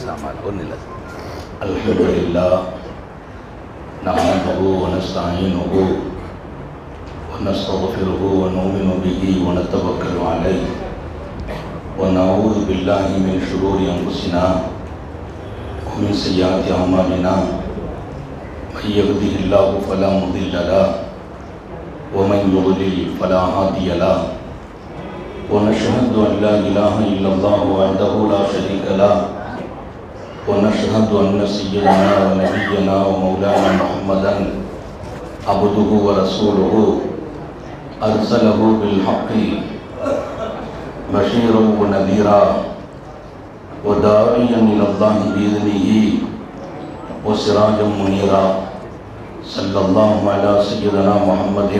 பேசலாமா ஒன்றும் இல்லை الحمد لله نحمده ونستعينه ونستغفره ونؤمن به ونتوكل عليه ونعوذ بالله من شرور أنفسنا ومن سيئات أعمالنا من يهده الله فلا مضل له ومن يضلل فلا هادي له ونشهد أن لا إله إلا الله وحده لا شريك له ونشهد أن سيدنا ونبينا ومولانا محمدا عبده ورسوله أرسله بالحق بشيرا ونذيرا وداعيا إلى الله بإذنه وسراجا منيرا صلى الله على سيدنا محمد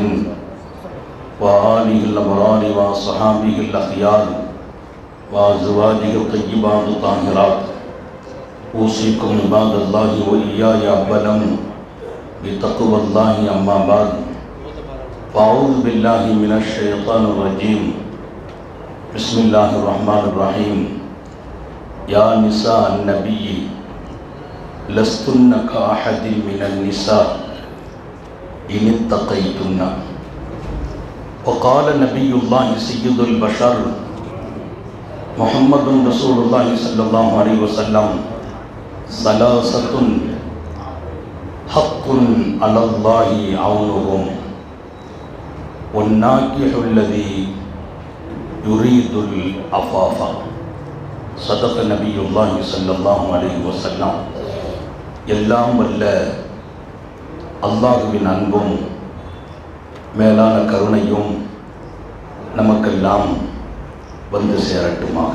وآله الأبرار وصحابه الأخيار وأزواجه الطيبات الطاهرات أوصيكم عباد الله وإياي أولا بتقوى الله أما بعد فأعوذ بالله من الشيطان الرجيم بسم الله الرحمن الرحيم يا نساء النبي لستن كأحد من النساء إن اتقيتن وقال نبي الله سيد البشر محمد رسول الله صلى الله عليه وسلم ثلاثة حق على الله عونهم والناكح الذي يريد العفاف صدق نبي الله صلى الله عليه وسلم எல்லாம் வல்ல அல்லாஹுவின் அன்பும் மேலான கருணையும் நமக்கெல்லாம் வந்து சேரட்டுமாக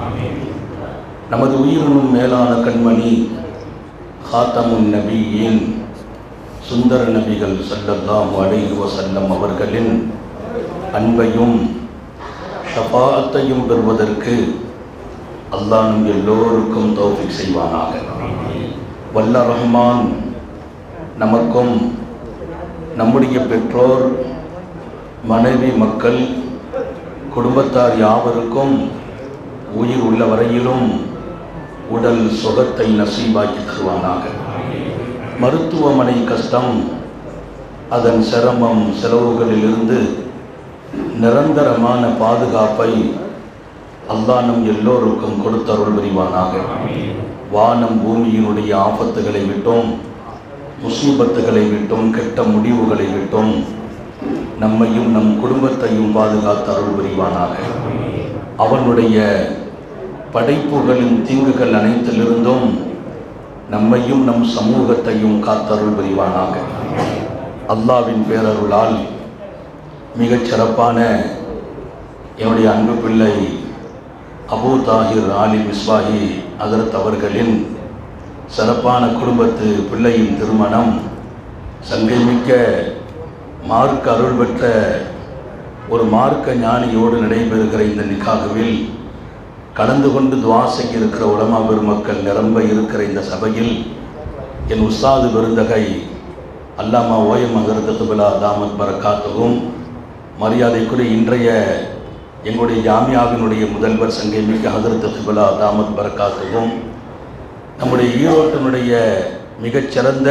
நமது உயிரினும் மேலான கண்மணி ஹாத்தமுன் நபியின் சுந்தர நபிகள் சல்லல்லாஹு அலைஹி வஸல்லம் அவர்களின் அன்பையும் ஷஃபாஅத்தையும் பெறுவதற்கு அல்லாஹ் நம் எல்லோருக்கும் தௌஃபிக் செய்வானாக வல்ல ரஹ்மான் நமக்கும் நம்முடைய பெற்றோர் மனைவி மக்கள் குடும்பத்தார் யாவருக்கும் உயிர் உள்ள வரையிலும் உடல் சுகத்தை நசீபாக்கி தருவானாக மருத்துவமனை கஷ்டம் அதன் சிரமம் செலவுகளிலிருந்து நிரந்தரமான பாதுகாப்பை அல்லாஹ் நம் எல்லோருக்கும் கொடுத்தருள் புரிவானாக வானம் பூமியினுடைய ஆபத்துகளை விட்டும் முசீபத்துகளை விட்டும் கெட்ட முடிவுகளை விட்டும் நம்மையும் நம் குடும்பத்தையும் பாதுகாத்து அருள் புரிவானாக அவனுடைய படைப்புகளின் தீங்குகள் அனைத்திலிருந்தும் நம்மையும் நம் சமூகத்தையும் காத்தருள் புரிவானாக அல்லாவின் பேரருளால் மிகச் சிறப்பான என்னுடைய அன்பு பிள்ளை அபூ தாஹிர் ஆலி மிஸ்வாஹி அதரத் அவர்களின் சிறப்பான குடும்பத்து பிள்ளையின் திருமணம் சங்கைமிக்க மார்க்க அருள் பெற்ற ஒரு மார்க்க ஞானியோடு நடைபெறுகிற இந்த நிக்காகுவில் கலந்து கொண்டு துவா செய்ய இருக்கிற உலமா பெருமக்கள் நிரம்ப இருக்கிற இந்த சபையில் என் உஸ்தாது விருந்தகை அல்லாமா ஓயம் அகர்தத்துபிலா தாமத் பரக்காத்துவும் மரியாதைக்குரிய இன்றைய எங்களுடைய ஜாமியாவினுடைய முதல்வர் சங்கைமிக்க ஹதரத் திபலா தாமத் பரக்காத்துவும் நம்முடைய ஈரோட்டினுடைய மிகச்சிறந்த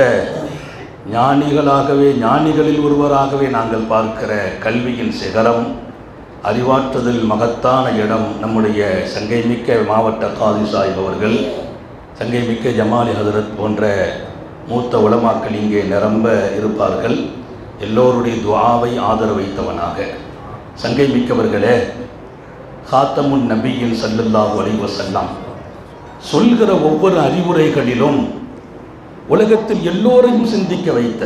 ஞானிகளாகவே ஞானிகளில் ஒருவராகவே நாங்கள் பார்க்கிற கல்வியின் சிகரம் அறிவாற்றுதல் மகத்தான இடம் நம்முடைய சங்கைமிக்க மாவட்ட காதி சாஹிப் அவர்கள் சங்கைமிக்க ஜமாலி ஹதரத் போன்ற மூத்த உலமாக்கள் இங்கே நிரம்ப இருப்பார்கள் எல்லோருடைய துவாவை ஆதரவைத்தவனாக சங்கை மிக்கவர்களே ஹாத்தமுன் நபியின் சல்லல்லாஹு அலைஹி வஸல்லம் சொல்கிற ஒவ்வொரு அறிவுரைகளிலும் உலகத்தில் எல்லோரையும் சிந்திக்க வைத்த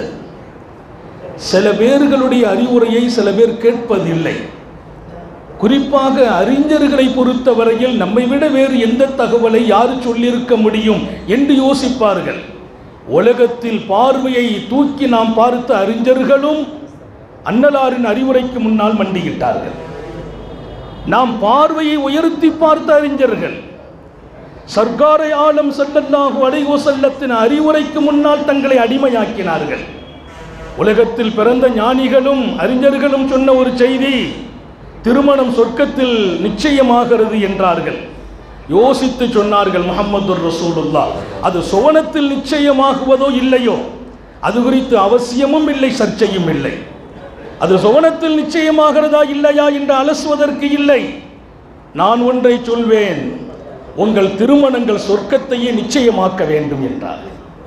சில பேர்களுடைய அறிவுரையை சில பேர் கேட்பதில்லை குறிப்பாக அறிஞர்களை பொறுத்தவரையில் நம்மை விட வேறு எந்த தகவலை யார் சொல்லியிருக்க முடியும் என்று யோசிப்பார்கள் உலகத்தில் பார்வையை தூக்கி நாம் பார்த்த அறிஞர்களும் அன்னலாரின் அறிவுரைக்கு முன்னால் மண்டியிட்டார்கள் நாம் பார்வையை உயர்த்தி பார்த்த அறிஞர்கள் சர்க்காரை ஆலம் சல்லல்லாஹு அலைஹி வஸல்லத்தின் அறிவுரைக்கு முன்னால் தங்களை அடிமையாக்கினார்கள் உலகத்தில் பிறந்த ஞானிகளும் அறிஞர்களும் சொன்ன ஒரு செய்தி திருமணம் சொர்க்கத்தில் நிச்சயமாகிறது என்றார்கள் யோசித்து சொன்னார்கள் முகமது ரசூலுல்லா அது சுவனத்தில் நிச்சயமாகுவதோ இல்லையோ அது குறித்து அவசியமும் இல்லை சர்ச்சையும் இல்லை அது சுவனத்தில் நிச்சயமாகிறதா இல்லையா என்று அலசுவதற்கு இல்லை நான் ஒன்றை சொல்வேன் உங்கள் திருமணங்கள் சொர்க்கத்தையே நிச்சயமாக்க வேண்டும் என்றார்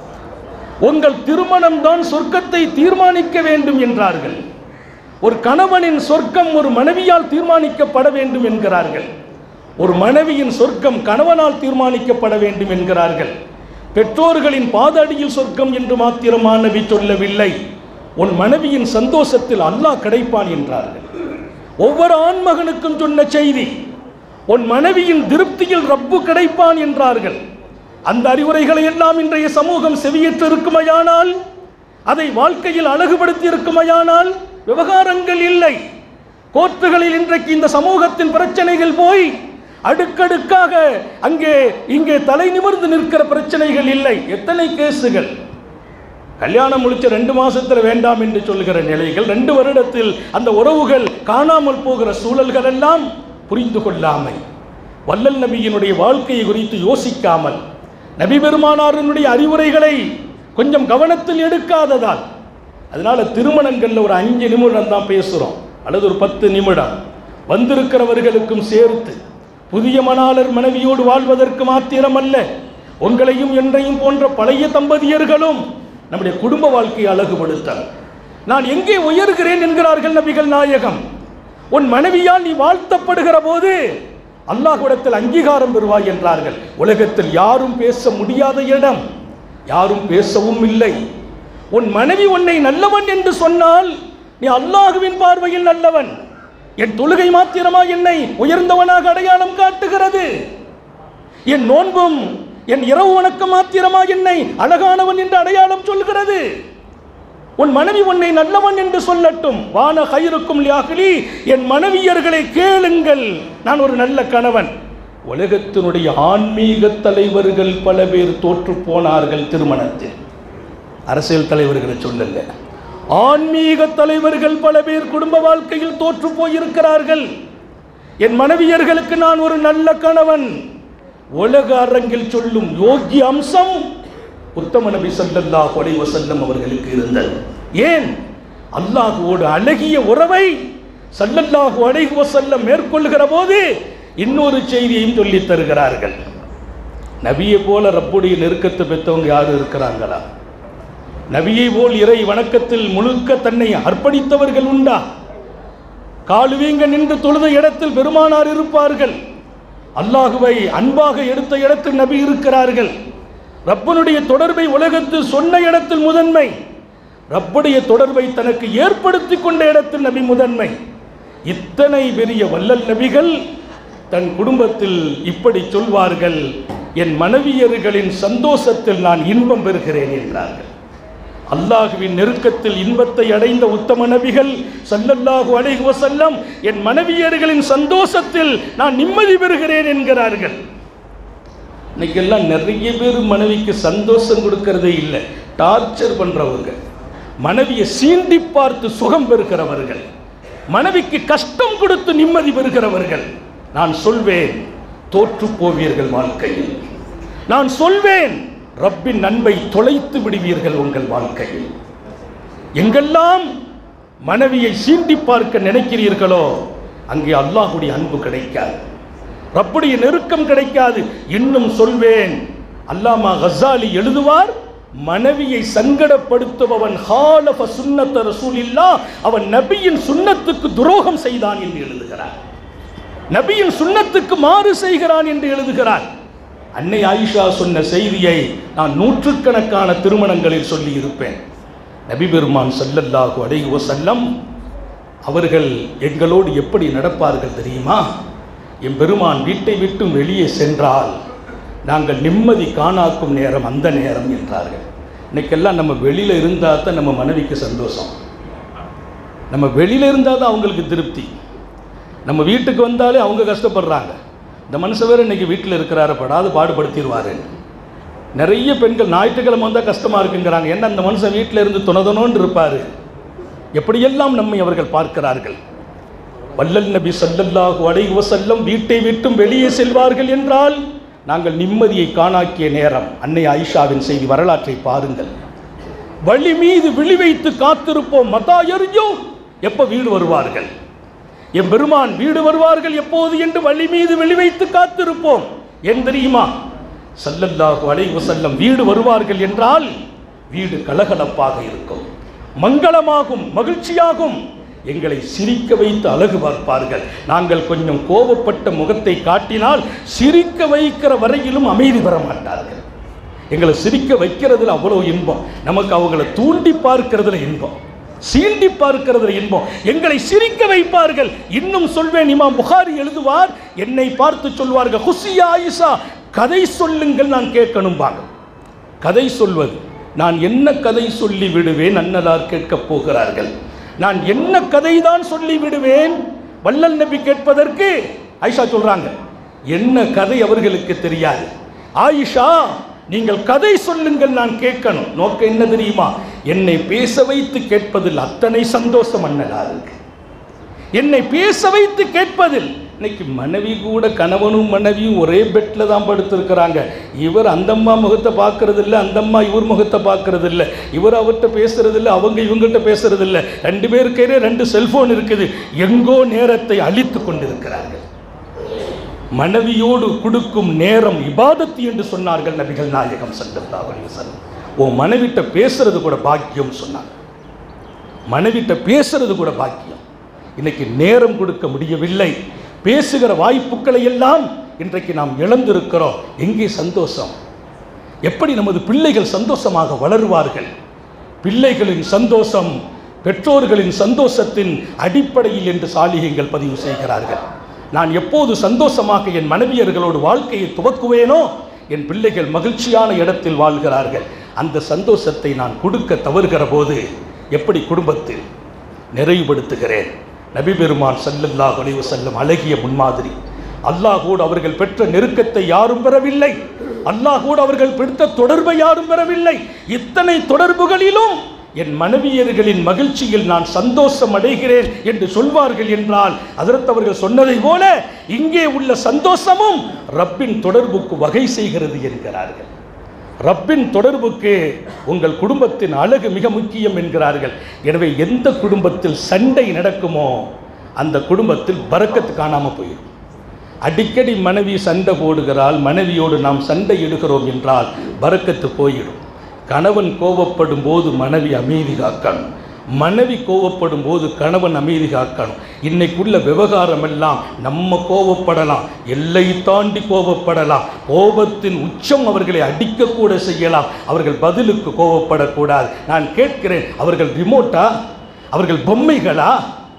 உங்கள் திருமணம் தான் சொர்க்கத்தை தீர்மானிக்க வேண்டும் என்றார்கள் ஒரு கணவனின் சொர்க்கம் ஒரு மனைவியால் தீர்மானிக்கப்பட வேண்டும் என்கிறார்கள் ஒரு மனைவியின் சொர்க்கம் கணவனால் தீர்மானிக்கப்பட வேண்டும் என்கிறார்கள் பெற்றோர்களின் பாதடியில் சொர்க்கம் என்று மாத்திரமா நபி சொல்லவில்லை உன் மனைவியின் சந்தோஷத்தில் அல்லாஹ் கிடைப்பான் என்றார்கள் ஒவ்வொரு ஆண்மகனுக்கும் சொன்ன செய்தி உன் மனைவியின் திருப்தியில் ரப்பு கிடைப்பான் என்றார்கள் அந்த அறிவுரைகளை எல்லாம் இன்றைய சமூகம் செவியேற்று இருக்குமையானால் அதை வாழ்க்கையில் அழகுபடுத்தி இருக்குமையானால் விவகாரங்கள் இல்லை கோர்ட்டுகளில் இன்றைக்கு இந்த சமூகத்தின் பிரச்சனைகள் போய் அடுக்கடுக்காக அங்கே இங்கே தலை நிமிர்ந்து நிற்கிற பிரச்சனைகள் இல்லை எத்தனை கேசுகள் கல்யாணம் முடிச்ச ரெண்டு மாசத்துல வேண்டாம் என்று சொல்லுகிற நிலைகள் ரெண்டு வருடத்தில் அந்த உறவுகள் காணாமல் போகிற சூழல்கள் எல்லாம் புரிந்து கொள்ளாமை வல்லல் நபியினுடைய வாழ்க்கையை குறித்து யோசிக்காமல் நபி பெருமானாரினுடைய அறிவுரைகளை கொஞ்சம் கவனத்தில் எடுக்காததால் அதனால திருமணங்கள்ல ஒரு அஞ்சு நிமிடம் தான் பேசுறோம் அல்லது ஒரு பத்து நிமிடம் வந்திருக்கிறவர்களுக்கும் சேர்த்து புதிய மணாளர் மனைவியோடு வாழ்வதற்கு மாத்திரமல்ல உங்களையும் என்றையும் போன்ற பழைய தம்பதியர்களும் நம்முடைய குடும்ப வாழ்க்கையை அழகுபடுத்த நான் எங்கே உயர்கிறேன் என்கிறார்கள் நபிகள் நாயகம் உன் மனைவியால் நீ வாழ்த்தப்படுகிற போது அல்லாஹ்விடத்தில் அங்கீகாரம் பெறுவாய் என்றார்கள் உலகத்தில் யாரும் பேச முடியாத இடம் யாரும் பேசவும் இல்லை உன் மனைவி உன்னை நல்லவன் என்று சொன்னால் நீ அல்லாஹுவின் பார்வையில் நல்லவன் என் தொழுகை மாத்திரமா என்னை உயர்ந்தவனாக அடையாளம் காட்டுகிறது என் நோன்பும் என் இரவு வணக்கம் மாத்திரமா என்னை அழகானவன் என்று அடையாளம் சொல்கிறது உன் மனைவி உன்னை நல்லவன் என்று சொல்லட்டும் வான கயிறுக்கும் லியாகலி என் மனைவியர்களை கேளுங்கள் நான் ஒரு நல்ல கணவன் உலகத்தினுடைய ஆன்மீக தலைவர்கள் பல பேர் தோற்று போனார்கள் திருமணத்தில் அரசியல் தலைவர்களை சொல்லல ஆன்மீக தலைவர்கள் பல பேர் குடும்ப வாழ்க்கையில் தோற்று போயிருக்கிறார்கள் என் மனைவியர்களுக்கு நான் ஒரு நல்ல கணவன் உலக அரங்கில் சொல்லும் யோகி அம்சம் உத்தம நபி ஸல்லல்லாஹு அலைஹி வஸல்லம் அவர்களுக்கு இருந்தது ஏன் அல்லாஹ்வோடு அழகிய உறவை ஸல்லல்லாஹு அலைஹி வஸல்லம் மேற்கொள்கிற போது இன்னொரு செய்தியையும் சொல்லித் தருகிறார்கள் நபியை போல ரப்புடைய நெருக்கத்தை பெற்றவங்க யாரும் இருக்கிறாங்களா நபியை போல் இறை வணக்கத்தில் முழுக்க தன்னை அர்ப்பணித்தவர்கள் உண்டா காலுவீங்க நின்று தொழுத இடத்தில் பெருமானார் இருப்பார்கள் அல்லாஹுவை அன்பாக எடுத்த இடத்தில் நபி இருக்கிறார்கள் ரப்பனுடைய தொடர்பை உலகத்தில் சொன்ன இடத்தில் முதன்மை ரப்புடைய தொடர்பை தனக்கு ஏற்படுத்தி கொண்ட இடத்தில் நபி முதன்மை இத்தனை பெரிய வல்லல் நபிகள் தன் குடும்பத்தில் இப்படி சொல்வார்கள் என் மனைவியர்களின் சந்தோஷத்தில் நான் இன்பம் பெறுகிறேன் என்றார்கள் அல்லாஹுவின் நெருக்கத்தில் இன்பத்தை அடைந்த உத்தம நபிகள் ஸல்லல்லாஹு அலைஹி வஸல்லம் என் மனைவியர்களின் சந்தோஷத்தில் நான் நிம்மதி பெறுகிறேன் என்கிறார்கள் இன்னைக்கெல்லாம் நிறைய பேர் மனைவிக்கு சந்தோஷம் கொடுக்கறதே இல்லை டார்ச்சர் பண்றவங்க மனைவியை சீண்டி பார்த்து சுகம் பெறுகிறவர்கள் மனைவிக்கு கஷ்டம் கொடுத்து நிம்மதி பெறுகிறவர்கள் நான் சொல்வேன் தோற்று போவீர்கள் வாழ்க்கையில் நான் சொல்வேன் ரப்பின் அன்பை தொலைத்து விடுவீர்கள் உங்கள் வாழ்க்கையில் எங்கெல்லாம் மனைவியை சீண்டி பார்க்க நினைக்கிறீர்களோ அங்கே அல்லாஹுடைய அன்பு கிடைக்காது ரப்புடைய நெருக்கம் கிடைக்காது இன்னும் சொல்வேன் அல்லாமா கசாலி எழுதுவார் மனைவியை சங்கடப்படுத்துபவன் ஹாலஃப சுன்னத்த ரசூலில்லா அவன் நபியின் சுன்னத்துக்கு துரோகம் செய்தான் என்று எழுதுகிறார் நபியின் சுன்னத்துக்கு மாறு செய்கிறான் என்று எழுதுகிறார் அன்னை ஆயிஷா சொன்ன செய்தியை நான் நூற்றுக்கணக்கான திருமணங்களில் சொல்லி இருப்பேன் நபி பெருமான் ஸல்லல்லாஹு அலைஹி வஸல்லம் அவர்கள் எங்களோடு எப்படி நடப்பார்கள் தெரியுமா என் பெருமான் வீட்டை விட்டு வெளியே சென்றால் நாங்கள் நிம்மதி காணாக்கும் நேரம் அந்த நேரம் என்றார்கள் இன்னைக்கெல்லாம் நம்ம வெளியில் இருந்தால் தான் நம்ம மனைவிக்கு சந்தோஷம் நம்ம வெளியில் இருந்தால் தான் அவங்களுக்கு திருப்தி நம்ம வீட்டுக்கு வந்தாலே அவங்க கஷ்டப்படுறாங்க இந்த மனுஷன் வேறு இன்னைக்கு வீட்டில் இருக்கிறாரு படாது பாடுபடுத்திடுவாரு நிறைய பெண்கள் ஞாயிற்றுக்கிழமை வந்தால் கஷ்டமாக இருக்குங்கிறாங்க ஏன்னா அந்த மனுஷன் வீட்டில் இருந்து துணதுணோன்னு இருப்பார் எப்படியெல்லாம் நம்மை அவர்கள் பார்க்கிறார்கள் வல்லல் நபி ஸல்லல்லாஹு அலைஹி வஸல்லம் வீட்டை விட்டும் வெளியே செல்வார்கள் என்றால் நாங்கள் நிம்மதியை காணாக்கிய நேரம் அன்னை ஆயிஷாவின் செய்தி வரலாற்றை பாருங்கள் வழி மீது விழி வைத்து காத்திருப்போம் மதா எரிஞ்சோ எப்ப வீடு வருவார்கள் என் பெருமான் வீடு வருவார்கள் எப்போது என்று வழி மீது விழி வைத்து காத்திருப்போம் ஏன் தெரியுமா ஸல்லல்லாஹு அலைஹி வஸல்லம் வீடு வருவார்கள் என்றால் வீடு கலகலப்பாக இருக்கும் மங்களமாகும் மகிழ்ச்சியாகும் எங்களை சிரிக்க வைத்து அழகு பார்ப்பார்கள் நாங்கள் கொஞ்சம் கோபப்பட்ட முகத்தை காட்டினால் சிரிக்க வைக்கிற வரையிலும் அமைதி பெற மாட்டார்கள் எங்களை சிரிக்க வைக்கிறதுல அவ்வளோ இன்பம் நமக்கு அவங்கள தூண்டி பார்க்கிறதுல இன்பம் சீண்டி பார்க்கிறதுல இன்பம் எங்களை சிரிக்க வைப்பார்கள் இன்னும் சொல்வேன் இமாம் புகாரி எழுதுவார் என்னை பார்த்து சொல்வார்கள் ஹுசியா ஆயிஷா கதை சொல்லுங்கள் நான் கேட்கணும் பாங்க கதை சொல்வது நான் என்ன கதை சொல்லி விடுவேன் அன்னலார் கேட்கப் போகிறார்கள் நான் என்ன கதை தான் சொல்லி விடுவேன் வல்லல் நபி கேட்பதற்கு ஆயிஷா சொல்றாங்க என்ன கதை அவர்களுக்கு தெரியாது ஆயிஷா நீங்கள் கதை சொல்லுங்கள் நான் கேட்கணும் நோக்கம் என்ன தெரியுமா என்னை பேச வைத்து கேட்பதில் அத்தனை சந்தோஷம் அன்னலாருக்கு என்னை பேச வைத்து கேட்பதில் இன்னைக்கு மனைவி கூட கணவனும் மனைவியும் ஒரே பெட்டில் தான் படுத்திருக்கிறாங்க இவர் அந்த அம்மா முகத்தை பார்க்கறது இல்ல அந்த அம்மா இவர் முகத்தை பார்க்கறது இல்ல இவர் அவர்கிட்ட பேசுறது இல்ல அவங்க இவங்ககிட்ட பேசுறது இல்ல ரெண்டு பேருக்கே ரெண்டு செல்போன் இருக்குது எங்கோ நேரத்தை அழித்து கொண்டிருக்கிறார்கள் மனைவியோடு கொடுக்கும் நேரம் இபாதத்து என்று சொன்னார்கள் நபிகள் நாயகம் ஸல்லல்லாஹு அலைஹி வஸல்லம் உன் மனைவிட்ட பேசுறது கூட பாக்கியம் சொன்னாங்க மனைவிட்ட பேசுறது கூட பாக்கியம் இன்னைக்கு நேரம் கொடுக்க முடியவில்லை பேசுகிற வாய்ப்புகளை எல்லாம் இன்றைக்கு நாம் இழந்திருக்கிறோம் எங்கே சந்தோஷம் எப்படி நமது பிள்ளைகள் சந்தோஷமாக வளருவார்கள் பிள்ளைகளின் சந்தோஷம் பெற்றோர்களின் சந்தோஷத்தின் அடிப்படையில் என்று சாலிகங்கள் பதிவு செய்கிறார்கள் நான் எப்போது சந்தோஷமாக என் மனைவியர்களோடு வாழ்க்கையை துவக்குவேனோ என் பிள்ளைகள் மகிழ்ச்சியான இடத்தில் வாழ்கிறார்கள் அந்த சந்தோஷத்தை நான் கொடுக்க தவறுகிற போது எப்படி குடும்பத்தில் நிறைவுபடுத்துகிறேன் நபி பெருமான் ஸல்லல்லாஹு அலைஹி வஸல்லம் அழகிய முன்மாதிரி அல்லாஹோடு அவர்கள் பெற்ற நெருக்கத்தை யாரும் பெறவில்லை அல்லாஹோடு அவர்கள் பெற்ற தொடர்பை யாரும் பெறவில்லை இத்தனை தொடர்புகளிலும் என் மனைவியர்களின் மகிழ்ச்சியில் நான் சந்தோஷம் அடைகிறேன் என்று சொல்வார்கள் என்றால் அதற்கு அவர்கள் சொன்னதை போல இங்கே உள்ள சந்தோஷமும் ரப்பின் தொடர்புக்கு வகை செய்கிறது என்கிறார்கள் ரப்பின் தொடர்புக்கு உங்கள் குடும்பத்தின் அழகு மிக முக்கியம் என்கிறார்கள் எனவே எந்த குடும்பத்தில் சண்டை நடக்குமோ அந்த குடும்பத்தில் பறக்கத்து காணாமல் போயிடும் அடிக்கடி மனைவி சண்டை போடுகிறாள் மனைவியோடு நாம் சண்டை இடுகிறோம் என்றால் பறக்கத்து போயிடும் கணவன் கோபப்படும் போது மனைவி அமைதி காக்கணும் மனைவி கோபப்படும் போது கணவன் அமைதி காக்கணும் இன்னைக்குள்ள விவகாரம் எல்லாம் நம்ம கோபப்படலாம் எல்லை தாண்டி கோபப்படலாம் கோபத்தின் உச்சம் அவர்களை அடிக்கக்கூட செய்யலாம் அவர்கள் பதிலுக்கு கோபப்படக்கூடாது நான் கேட்கிறேன் அவர்கள் ரிமோட்டா அவர்கள் பொம்மைகளா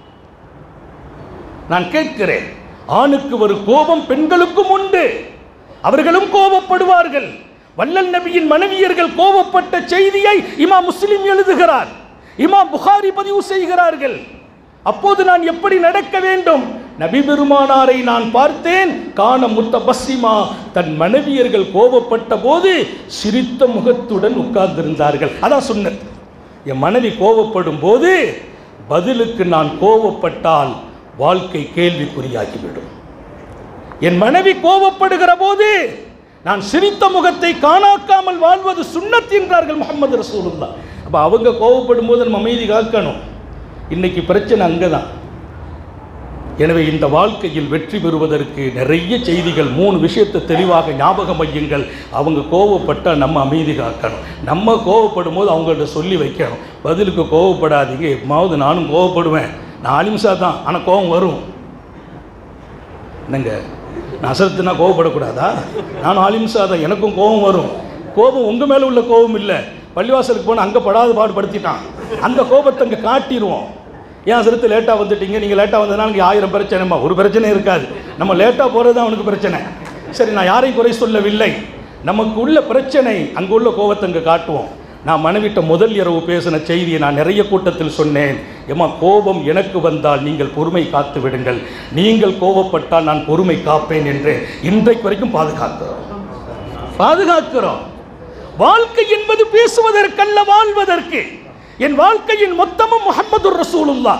நான் கேட்கிறேன் ஆணுக்கு ஒரு கோபம் பெண்களுக்கும் உண்டு அவர்களும் கோபப்படுவார்கள் வல்லல் நபியின் மனைவியர்கள் கோபப்பட்ட செய்தியை இமாம் முஸ்லிம் எழுதுகிறார் இமாம் புகாரி பதிவு செய்கிறார்கள் அப்போது நான் எப்படி நடக்க வேண்டும் நபி பெருமானாரை நான் பார்த்தேன் காண முத்த பஸ்ஸிமா தன் மனைவியர்கள் கோபப்பட்ட போது சிரித்த முகத்துடன் உட்கார்ந்திருந்தார்கள் அதான் சொன்னேன் என் மனைவி கோபப்படும் போது பதிலுக்கு நான் கோபப்பட்டால் வாழ்க்கை கேள்விக்குறியாகிவிடும் என் மனைவி கோபப்படுகிற போது நான் சிரித்த முகத்தை காணாக்காமல் வாழ்வது சுன்னத் என்றார்கள் முகமது ரசூலுல்லா அப்போ அவங்க கோபப்படும் போது நம்ம அமைதி காக்கணும் இன்னைக்கு பிரச்சனை அங்கே தான் எனவே இந்த வாழ்க்கையில் வெற்றி பெறுவதற்கு நிறைய செய்திகள் மூணு விஷயத்தை தெளிவாக ஞாபகம் வையுங்கள் அவங்க கோவப்பட்டால் நம்ம அமைதி காக்கணும் நம்ம கோவப்படும் போது அவங்கள்ட்ட சொல்லி வைக்கணும் பதிலுக்கு கோவப்படாதீங்க எப்பமாவது நானும் கோவப்படுவேன் நான் அலிம்சா தான் ஆனால் கோபம் வரும் என்னங்க நான் அசரத்துனா கோவப்படக்கூடாதா நானும் ஆலிம்சா தான் எனக்கும் கோபம் வரும் கோபம் உங்கள் மேலே உள்ள கோபம் இல்லை பள்ளிவாசலுக்கு போனால் அங்கே படாத பாடுபடுத்திட்டான் அந்த கோபத்தை அங்கே காட்டிடுவோம் ஏன் அசரத்து லேட்டாக வந்துட்டீங்க நீங்கள் லேட்டாக வந்ததுனால இங்கே ஆயிரம் பிரச்சனைமா ஒரு பிரச்சனை இருக்காது நம்ம லேட்டாக போகிறது தான் அவனுக்கு பிரச்சனை சரி நான் யாரையும் குறை சொல்லவில்லை நமக்கு உள்ள பிரச்சனை அங்கே உள்ள கோபத்தை அங்கே காட்டுவோம் நான் மனைவிட்ட முதல் இரவு பேசின செய்தியை நான் நிறைய கூட்டத்தில் சொன்னேன் ஏமா கோபம் எனக்கு வந்தால் நீங்கள் பொறுமை காத்து விடுங்கள் நீங்கள் கோபப்பட்டால் நான் பொறுமை காப்பேன் என்று இன்றைக்கு வரைக்கும் பாதுகாக்கிறோம் பாதுகாக்கிறோம் வாழ்க்கை என்பது பேசுவதற்கல்ல வாழ்வதற்கு என் வாழ்க்கையின் மொத்தமும் முகமது ரசூலுல்லா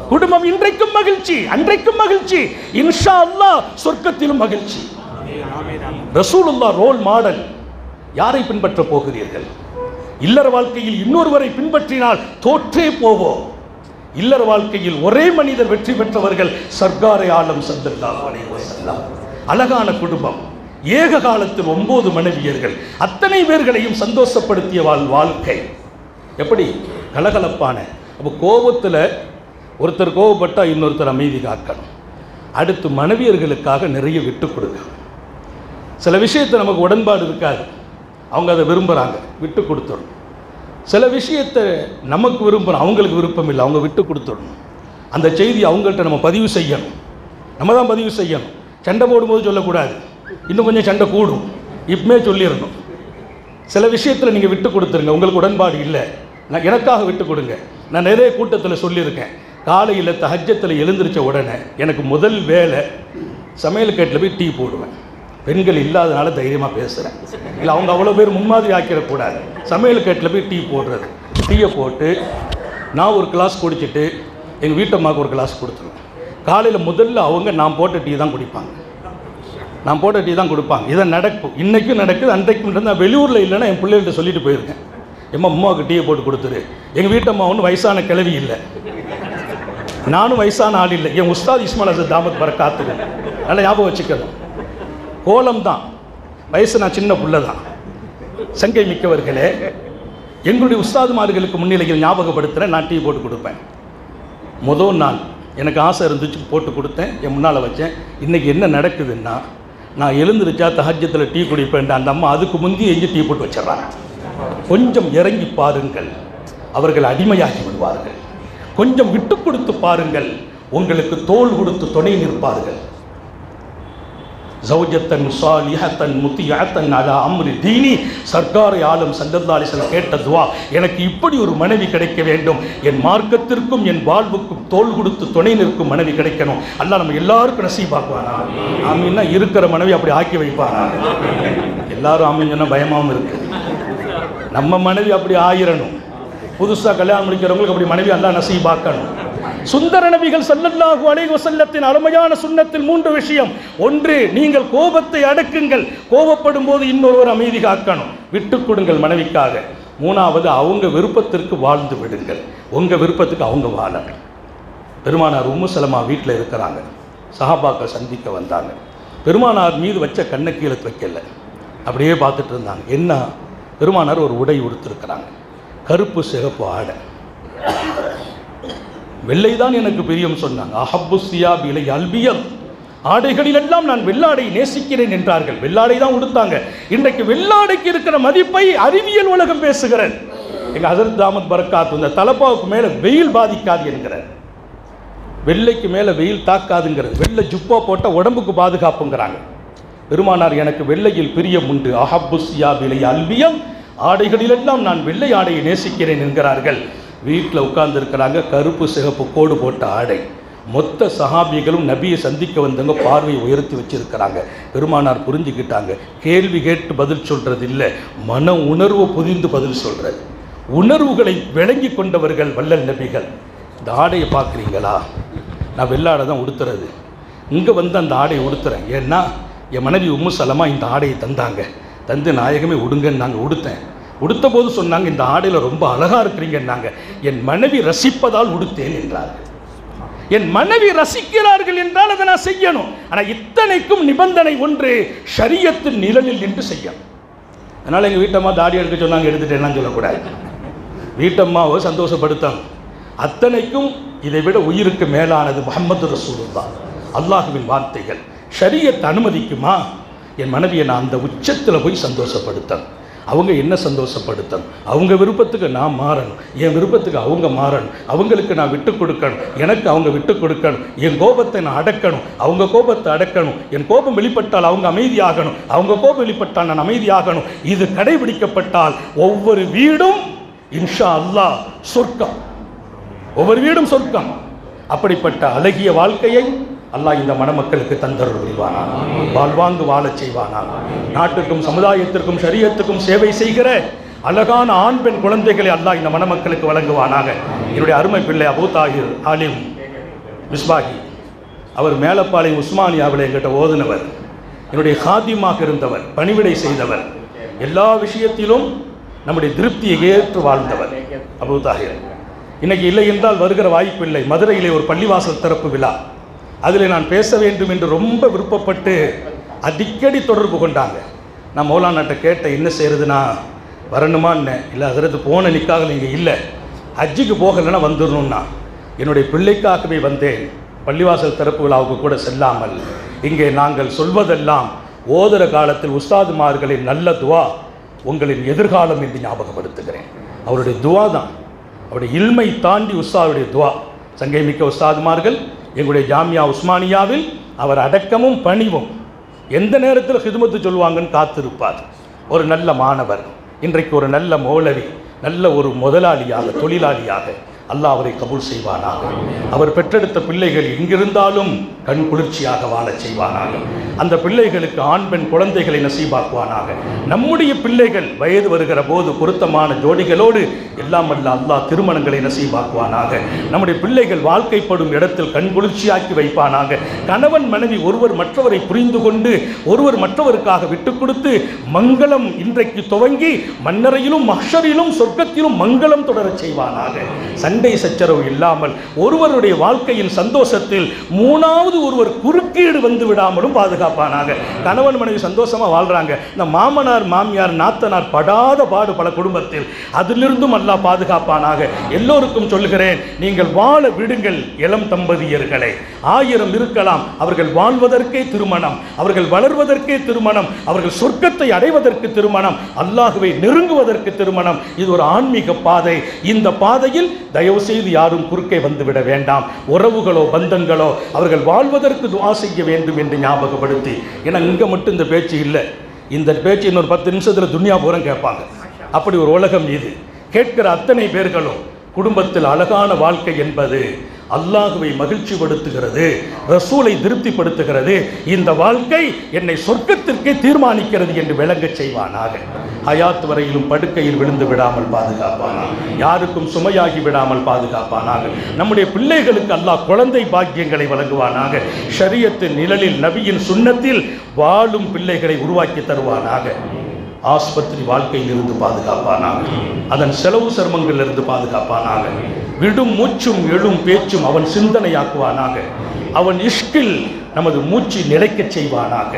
குடும்பம் இன்றைக்கும் மகிழ்ச்சி அன்றைக்கும் மகிழ்ச்சி இன்ஷா அல்லாஹ் சொர்க்கத்திலும் மகிழ்ச்சி ரசூலுல்லாஹ் ரோல் மாடல் யாரை பின்பற்ற போகிறீர்கள் இல்லற வாழ்க்கையில் இன்னொருவரை பின்பற்றினால் தோற்றே போவோம் இல்லற வாழ்க்கையில் ஒரே மனிதர் வெற்றி பெற்றவர்கள் சர்க்காரை ஆலம் சல்லல்லாஹு அலைஹி வஸல்லம் அழகான குடும்பம் ஏக காலத்தில் ஒன்பது மனைவியர்கள் அத்தனை பேர்களையும் சந்தோஷப்படுத்திய வாழ் வாழ்க்கை எப்படி கலகலப்பான அப்போ கோபத்தில் ஒருத்தர் கோபப்பட்டா இன்னொருத்தர் அமைதி காக்கணும் அடுத்து மனைவியர்களுக்காக நிறைய விட்டு கொடுக்கணும் சில விஷயத்தை நமக்கு உடன்பாடு இருக்காது அவங்க அதை விரும்புகிறாங்க விட்டு கொடுத்துடணும் சில விஷயத்தை நமக்கு விரும்புகிறோம் அவங்களுக்கு விருப்பம் இல்லை அவங்க விட்டு கொடுத்துடணும் அந்த செய்தி அவங்கள்ட்ட நம்ம பதிவு செய்யணும் நம்ம தான் பதிவு செய்யணும் சண்டை போடும்போது சொல்லக்கூடாது இன்னும் கொஞ்சம் சண்டை கூடும் இப்பமே சொல்லிடணும் சில விஷயத்தில் நீங்கள் விட்டு கொடுத்துருங்க உங்களுக்கு உடன்பாடு இல்லை நான் எனக்காக விட்டு கொடுங்க நான் நிறைய கூட்டத்தில் சொல்லியிருக்கேன் காலையில் தஹஜத்தில் எழுந்திரிச்ச உடனே எனக்கு முதல் வேலை சமையல் கேட்டில் போய் டீ போடுவேன் பெண்கள் இல்லாதனால தைரியமாக பேசுகிறேன் இல்லை அவங்க அவ்வளோ பேர் முன்மாதிரி ஆக்கிடக்கூடாது சமையல் கேட்டில் போய் டீ போடுறது டீயை போட்டு நான் ஒரு கிளாஸ் குடிச்சிட்டு எங்கள் வீட்டம்மாவுக்கு ஒரு கிளாஸ் கொடுத்துருவேன் காலையில் முதல்ல அவங்க நான் போட்ட டீ தான் குடிப்பாங்க நான் போட்ட டீ தான் கொடுப்பாங்க இதை நடக்கும் இன்றைக்கும் நடக்குது அன்றைக்கும் நடந்து நான் வெளியூரில் இல்லைன்னா என் பிள்ளைகள்ட்ட சொல்லிட்டு போயிருக்கேன் எம்மா அம்மாவுக்கு டீயை போட்டு கொடுத்துரு எங்கள் வீட்டம்மா ஒன்றும் வயசான கிழவி இல்லை நானும் வயசான ஆள் இல்லை என் உஸ்தாத் இஸ்மால் அசத் தாமத் வர காத்துக்கு நல்லா ஞாபகம் வச்சுக்கணும் கோலம் தான் வயசு நான் சின்ன புள்ள தான் சங்கை மிக்கவர்களே எங்களுடைய உஸ்தாதுமார்களுக்கு முன்னிலையில் ஞாபகப்படுத்துகிறேன் நான் டீ போட்டு கொடுப்பேன் முதல் நாள் எனக்கு ஆசை இருந்துச்சு போட்டு கொடுத்தேன் என் முன்னால் வச்சேன் இன்றைக்கி என்ன நடக்குதுன்னா நான் எழுந்திருச்சா தஹஜத்தில் டீ குடிப்பேன் அந்த அம்மா அதுக்கு முந்தி எஞ்சி டீ போட்டு வச்சிடறாங்க கொஞ்சம் இறங்கி பாருங்கள் அவர்கள் அடிமையாகி விடுவார்கள் கொஞ்சம் விட்டு கொடுத்து பாருங்கள் உங்களுக்கு தோள் கொடுத்து துணை நிற்பார்கள் ஜௌஜத்தன் சாலிஹத்தன் முத்தியத்தன் அலா அம்ரி தீனி சர்க்காரை ஆலம் சல்லல்லா அலிஸ்லாம் கேட்ட துவா எனக்கு இப்படி ஒரு மனைவி கிடைக்க வேண்டும் என் மார்க்கத்திற்கும் என் வாழ்வுக்கும் தோள் கொடுத்து துணை நிற்கும் மனைவி கிடைக்கணும் அல்லாஹ் நம்ம எல்லாருக்கும் நசீபாக்குவானா ஆமீன்னா இருக்கிற மனைவி அப்படி ஆக்கி வைப்பானா எல்லாரும் ஆமீன் சொன்னா பயமாவும் இருக்கு நம்ம மனைவி அப்படி ஆயிரணும் புதுசாக கல்யாணம் முடிக்கிறவங்களுக்கு அப்படி மனைவி அல்லாஹ் நசீபாக்கணும் சுந்தர நபிகள் ஸல்லல்லாஹு அலைஹி வஸல்லத்தின் அருமையான சுன்னத்தில் மூன்று விஷயம் ஒன்று நீங்கள் கோபத்தை அடக்குங்கள் கோபப்படும் போது இன்னொருவர் அமைதி காக்கணும் விட்டுக் கொடுங்கள் மனைவிக்காக மூணாவது அவங்க விருப்பத்திற்கு வாழ்ந்து விடுங்கள் உங்கள் விருப்பத்துக்கு அவங்க வாழணும் பெருமானார் உம்மு சலமா வீட்டில் இருக்கிறாங்க சஹாபாக்கள் சந்திக்க வந்தாங்க பெருமானார் மீது வச்ச கண்ணை கீழே வைக்கல அப்படியே பார்த்துட்டு இருந்தாங்க என்ன பெருமானார் ஒரு உடை உடுத்திருக்கிறாங்க கருப்பு சிகப்பு ஆடை வெள்ளைதான் எனக்கு பிரியம் சொன்னாங்க அஹப்பு சியாப் இலை அல்பியல் ஆடைகளில் எல்லாம் நான் வெள்ளாடை நேசிக்கிறேன் என்றார்கள் வெள்ளாடை தான் உடுத்தாங்க இன்றைக்கு வெள்ளாடைக்கு இருக்கிற மதிப்பை அறிவியல் உலகம் பேசுகிறேன் எங்க ஹசரத் தாமத் பரக்காத் இந்த தலப்பாவுக்கு மேல வெயில் பாதிக்காது என்கிறார் வெள்ளைக்கு மேல வெயில் தாக்காதுங்கிறது வெள்ளை ஜுப்பா போட்ட உடம்புக்கு பாதுகாப்புங்கிறாங்க பெருமானார் எனக்கு வெள்ளையில் பிரியம் உண்டு அஹப்பு சியாப் இலை அல்பியம் ஆடைகளிலெல்லாம் நான் வெள்ளை ஆடையை நேசிக்கிறேன் என்கிறார்கள் வீட்டில் உட்கார்ந்துருக்கிறாங்க கருப்பு சிகப்பு கோடு போட்ட ஆடை மொத்த சஹாபிகளும் நபியை சந்திக்க வந்தவங்க பார்வையை உயர்த்தி வச்சிருக்கிறாங்க பெருமானார் புரிஞ்சுக்கிட்டாங்க கேள்வி கேட்டு பதில் சொல்றது இல்லை மன உணர்வு புதிந்து பதில் சொல்றது உணர்வுகளை விளங்கி கொண்டவர்கள் வள்ளல் நபிகள் இந்த ஆடையை பார்க்குறீங்களா நான் வெள்ளாடை தான் உடுத்துறது இங்கே வந்து அந்த ஆடையை உடுத்துறேன் ஏன்னா என் மனைவி உம்மு சலமா இந்த ஆடையை தந்தாங்க தந்து நாயகமே உடுங்கன்னு நாங்கள் உடுத்தேன் உடுத்த போது சொன்னாங்க இந்த ஆடையில் ரொம்ப அழகாக இருக்கிறீங்கன்னாங்க என் மனைவி ரசிப்பதால் உடுத்தேன் என்றார்கள் என் மனைவி ரசிக்கிறார்கள் என்றால் அதை நான் செய்யணும் ஆனால் இத்தனைக்கும் நிபந்தனை ஒன்று ஷரியத்தின் நிழலில் நின்று செய்யணும் அதனால் எங்கள் வீட்டம்மா தாடி எடுக்க சொன்னாங்க எடுத்துட்டேன்லாம் சொல்லக்கூடாது வீட்டம்மாவை சந்தோஷப்படுத்தணும் அத்தனைக்கும் இதை விட உயிருக்கு மேலானது முகமது ரசூலுல்லா அல்லாஹுவின் வார்த்தைகள் ஷரியத் அனுமதிக்குமா என் மனைவியை நான் அந்த உச்சத்தில் போய் சந்தோஷப்படுத்தணும் அவங்க என்ன சந்தோஷப்படுத்தணும் அவங்க விருப்பத்துக்கு நான் மாறணும் என் விருப்பத்துக்கு அவங்க மாறணும் அவங்களுக்கு நான் விட்டு கொடுக்கணும் எனக்கு அவங்க விட்டு கொடுக்கணும் என் கோபத்தை நான் அடக்கணும் அவங்க கோபத்தை அடக்கணும் என் கோபம் வெளிப்பட்டால் அவங்க அமைதியாகணும் அவங்க கோபம் வெளிப்பட்டால் நான் அமைதியாகணும் இது கடைபிடிக்கப்பட்டால் ஒவ்வொரு வீடும் இன்ஷா அல்லாஹ் சொர்க்கம் ஒவ்வொரு வீடும் சொர்க்கம் அப்படிப்பட்ட அழகிய வாழ்க்கையை அல்லாஹ் இந்த மணமக்களுக்கு தந்தருள் புரிவானா வாழ்வாங்கு வாழச் செய்வானா நாட்டுக்கும் சமுதாயத்திற்கும் ஷரியத்துக்கும் சேவை செய்கிற அழகான ஆண் பெண் குழந்தைகளை அல்லாஹ் இந்த மணமக்களுக்கு வழங்குவானாக என்னுடைய அருமை பிள்ளை அபூ தாகிர் ஆலிம் மிஸ்பாகி அவர் மேலப்பாளையம் உஸ்மானியாவில் எங்கிட்ட ஓதுனவர் என்னுடைய ஹாத்தியமாக இருந்தவர் பணிவிடை செய்தவர் எல்லா விஷயத்திலும் நம்முடைய திருப்தியை ஏற்று வாழ்ந்தவர் அபு தாஹிர் இன்னைக்கு இல்லை என்றால் வருகிற வாய்ப்பில்லை மதுரையிலே ஒரு பள்ளிவாசல் திறப்பு விழா அதில் நான் பேச வேண்டும் என்று ரொம்ப விருப்பப்பட்டு அடிக்கடி தொடர்பு கொண்டாங்க நான் மௌலானாட்ட கேட்டேன் என்ன செய்யறதுனா வரணுமா என்ன இல்லை அதிரத்து போன நிக்காக நீங்கள் இல்லை ஹஜ்ஜுக்கு போகலைன்னா வந்துடணும்னா என்னுடைய பிள்ளைக்காகவே வந்தேன் பள்ளிவாசல் திறப்பு விழாவுக்கு கூட செல்லாமல் இங்கே நாங்கள் சொல்வதெல்லாம் ஓதுற காலத்தில் உஸ்தாதுமார்களின் நல்ல துவா உங்களின் எதிர்காலம் என்று ஞாபகப்படுத்துகிறேன் அவருடைய துவா தான் அவருடைய இல்மை தாண்டி உஸ்தாதுடைய துவா சங்கை மிக்க உஸ்தாதுமார்கள் எங்களுடைய ஜாமியா உஸ்மானியாவில் அவர் அடக்கமும் பணிவும் எந்த நேரத்தில் ஹிதுமத்து சொல்லுவாங்கன்னு காத்திருப்பார் ஒரு நல்ல மாணவர் இன்றைக்கு ஒரு நல்ல மௌலவி நல்ல ஒரு முதலாளியாக தொழிலாளியாக அல்லாஹ் அவரை கபூல் செய்வானாக அவர் பெற்றெடுத்த பிள்ளைகள் எங்கிருந்தாலும் கண் குளிர்ச்சியாக வாழச் செய்வானாக அந்த பிள்ளைகளுக்கு ஆண் பெண் குழந்தைகளை நசீபாக்குவானாக நம்முடைய பிள்ளைகள் வயது வருகிற போது பொருத்தமான ஜோடிகளோடு எல்லாம் அல்ல அல்லாஹ் திருமணங்களை நசீபாக்குவானாக நம்முடைய பிள்ளைகள் வாழ்க்கைப்படும் இடத்தில் கண் குளிர்ச்சியாக்கி வைப்பானாக கணவன் மனைவி ஒருவர் மற்றவரை புரிந்து கொண்டு ஒருவர் மற்றவருக்காக விட்டு கொடுத்து மங்களம் இன்றைக்கு துவங்கி மன்னரையிலும் மஹ்ஷரிலும் சொர்க்கத்திலும் மங்களம் தொடரச் செய்வானாக சண்டை சச்சரவு இல்லாமல் ஒருவருடைய வாழ்க்கையின் சந்தோஷத்தில் மூணாவது ஒருவர் குறுக்கீடு வந்து விடாமலும் பாதுகாப்பானாக கணவன் மனைவி சந்தோஷமா வாழ்றாங்க இந்த மாமனார் மாமியார் நாத்தனார் படாத பாடு பல குடும்பத்தில் அதிலிருந்தும் அல்லாஹ் பாதுகாப்பானாக எல்லோருக்கும் சொல்கிறேன் நீங்கள் வாழ விடுங்கள் இளம் தம்பதியர்களே ஆயிரம் இருக்கலாம் அவர்கள் வாழ்வதற்கே திருமணம் அவர்கள் வளர்வதற்கே திருமணம் அவர்கள் சொர்க்கத்தை அடைவதற்கு திருமணம் அல்லாஹுவை நெருங்குவதற்கு திருமணம் இது ஒரு ஆன்மீக பாதை இந்த பாதையில் தயவு செய்து யாரும் குறுக்கே வந்துவிட வேண்டாம் உறவுகளோ பந்தங்களோ அவர்கள் வாழ்வதற்கு துவா செய்ய வேண்டும் என்று ஞாபகப்படுத்தி ஏன்னா இங்கே மட்டும் இந்த பேச்சு இல்லை இந்த பேச்சு இன்னொரு பத்து நிமிஷத்தில் துன்யா பூரம் கேட்பாங்க அப்படி ஒரு உலகம் இது கேட்கிற அத்தனை பேர்களும் குடும்பத்தில் அழகான வாழ்க்கை என்பது அல்லாஹுவை மகிழ்ச்சிப்படுத்துகிறது ரசூலை திருப்திப்படுத்துகிறது இந்த வாழ்க்கை என்னை சொர்க்கத்திற்கே தீர்மானிக்கிறது என்று விளங்கச் செய்வானாக ஹயாத் வரையிலும் படுக்கையில் விழுந்து விடாமல் பாதுகாப்பானாக யாருக்கும் சுமையாகி விடாமல் பாதுகாப்பானாக நம்முடைய பிள்ளைகளுக்கு அல்லாஹ் குழந்தை பாக்கியங்களை வழங்குவானாக ஷரியத்தின் நிழலில் நபியின் சுன்னத்தில் வாழும் பிள்ளைகளை உருவாக்கி தருவானாக ஆஸ்பத்திரி வாழ்க்கையில் இருந்து பாதுகாப்பானாக அதன் செலவு சிரமங்களில் இருந்து பாதுகாப்பானாக விடும் மூச்சும் எழும் பேச்சும் அவன் சிந்தனையாக்குவானாக அவன் இஷ்கில் நமது மூச்சு நிலைக்கச் செய்வானாக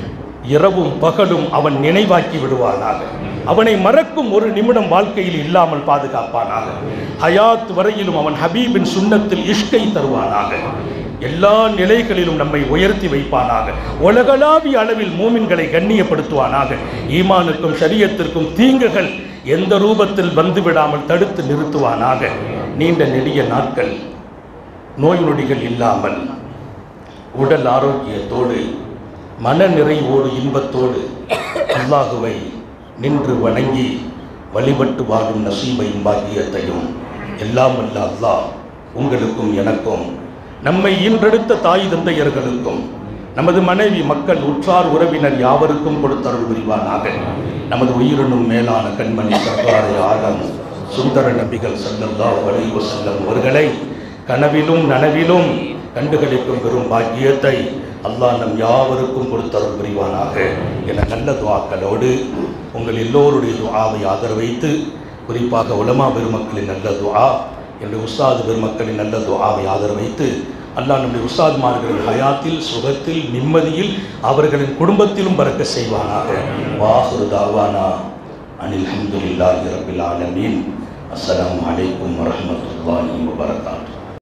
இரவும் பகலும் அவன் நினைவாக்கி விடுவானாக அவனை மறக்கும் ஒரு நிமிடம் வாழ்க்கையில் இல்லாமல் பாதுகாப்பானாக ஹயாத் வரையிலும் அவன் ஹபீபின் சுன்னத்தில் இஷ்கை தருவானாக எல்லா நிலைகளிலும் நம்மை உயர்த்தி வைப்பானாக உலகளாவிய அளவில் மூமின்களை கண்ணியப்படுத்துவானாக ஈமானுக்கும் ஷரியத்திற்கும் தீங்குகள் எந்த ரூபத்தில் வந்துவிடாமல் தடுத்து நிறுத்துவானாக நீண்ட நெடிய நாட்கள் நோய் நொடிகள் இல்லாமல் உடல் ஆரோக்கியத்தோடு மன நிறைவோடு இன்பத்தோடு அல்லாஹுவை நின்று வணங்கி வழிபட்டு வாழும் நசீபையும் பாக்கியத்தையும் எல்லாம் வல்ல அல்லாஹ் உங்களுக்கும் எனக்கும் நம்மை ஈன்றெடுத்த தாய் தந்தையர்களுக்கும் நமது மனைவி மக்கள் உற்றார் உறவினர் யாவருக்கும் கொடுத்தருள் புரிவானாக நமது உயிரினும் மேலான கண்மணி சர்க்காரை ஆகம் சுந்தர நபிகள் ஸல்லல்லாஹு அலைஹி வஸல்லம் அவர்களை கனவிலும் நனவிலும் கண்டுகளிக்கும் பெரும் பாக்கியத்தை அல்லாஹ் நம் யாவருக்கும் கொடுத்தருள் புரிவானாக என நல்ல துவாக்களோடு உங்கள் எல்லோருடைய துஆவை ஆதரவைத்து குறிப்பாக உலமா பெருமக்களின் நல்ல துஆ என்று உஸ்தாது பெருமக்களின் நல்ல துஆவை ஆதரவைத்து அல்லாஹ் நம்முடைய உஸ்தாத்மார்களின் ஹயாத்தில் சுகத்தில் நிம்மதியில் அவர்களின் குடும்பத்திலும் பறக்க செய்வானாக வாஹுரு தாவானா அனில் ஹம்துலில்லாஹி ரபில் ஆலமீன் அஸ்ஸலாமு அலைக்கும் வரஹ்மத்துல்லாஹி வபரகாத்துஹு